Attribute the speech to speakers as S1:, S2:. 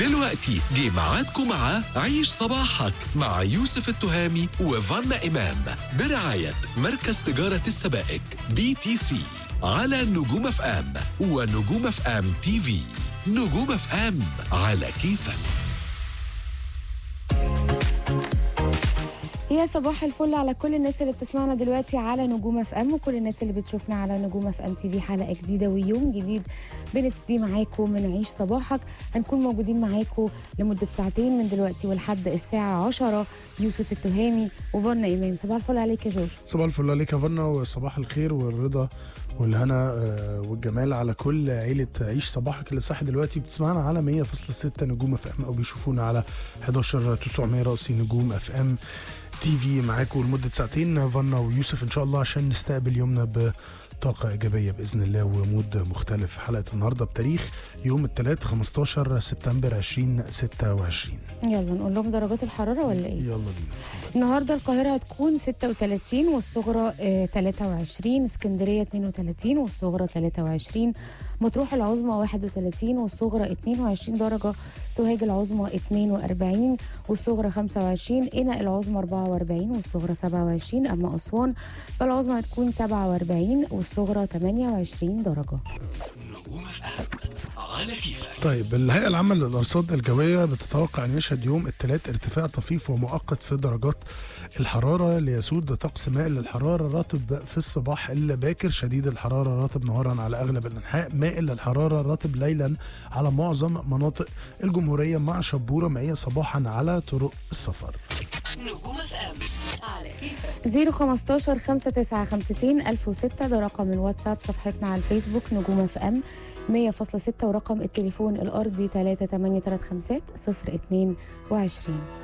S1: دلوقتي جه ميعادكم مع عيش صباحك مع يوسف التهامي وفانا إمام برعاية مركز تجارة السبائك بي تي سي على نجوم اف ام ونجوم اف ام تي في نجوم اف ام على كيفك
S2: يا صباح الفل على كل الناس اللي بتسمعنا دلوقتي على نجوم اف ام وكل الناس اللي بتشوفنا على نجوم اف ام تي في حلقه جديده ويوم جديد بنبتدي معاكم من عيش صباحك هنكون موجودين معاكم لمده ساعتين من دلوقتي ولحد الساعه 10 يوسف التهامي وفرنا ايمان صباح الفل عليك يا جوج
S3: صباح الفل عليك يا فنا وصباح الخير والرضا والهنا آه، والجمال على كل عيلة عيش صباحك اللي صاحي دلوقتي بتسمعنا على 100.6 نجوم اف ام او بيشوفونا على 11 900 رأسي نجوم اف ام تي في معاكم لمدة ساعتين فنا ويوسف ان شاء الله عشان نستقبل يومنا بطاقة إيجابية بإذن الله ومود مختلف حلقة النهاردة بتاريخ يوم الثلاث 15 سبتمبر 2026
S2: يلا نقول لهم درجات الحراره ولا ايه
S3: يلا بينا
S2: النهارده القاهرة هتكون 36 والصغرى آه، 23 اسكندرية 32 والصغرى 23 مطروح العظمى 31 والصغرى 22 درجة سوهاج العظمى 42 والصغرى 25 قنا العظمى 44 والصغرى 27 أما أسوان فالعظمى هتكون 47 والصغرى 28 درجة
S1: نجوم اف ام على كيفك
S3: طيب الهيئة العامة للأرصاد الجوية بتتوقع أن يشهد يوم الثلاث ارتفاع طفيف ومؤقت في درجات الحرارة ليسود طقس مائل للحرارة رطب في الصباح الباكر شديد الحرارة رطب نهارا على أغلب الأنحاء مائل للحرارة رطب ليلا على معظم مناطق الجمهورية مع شبورة مائية صباحا على طرق السفر
S4: نجوم اف ام على كيفك
S2: 015 5952 1006 ده رقم الواتساب صفحتنا على الفيسبوك نجوم اف ام 100.6 ورقم التليفون الأرضي 38350 022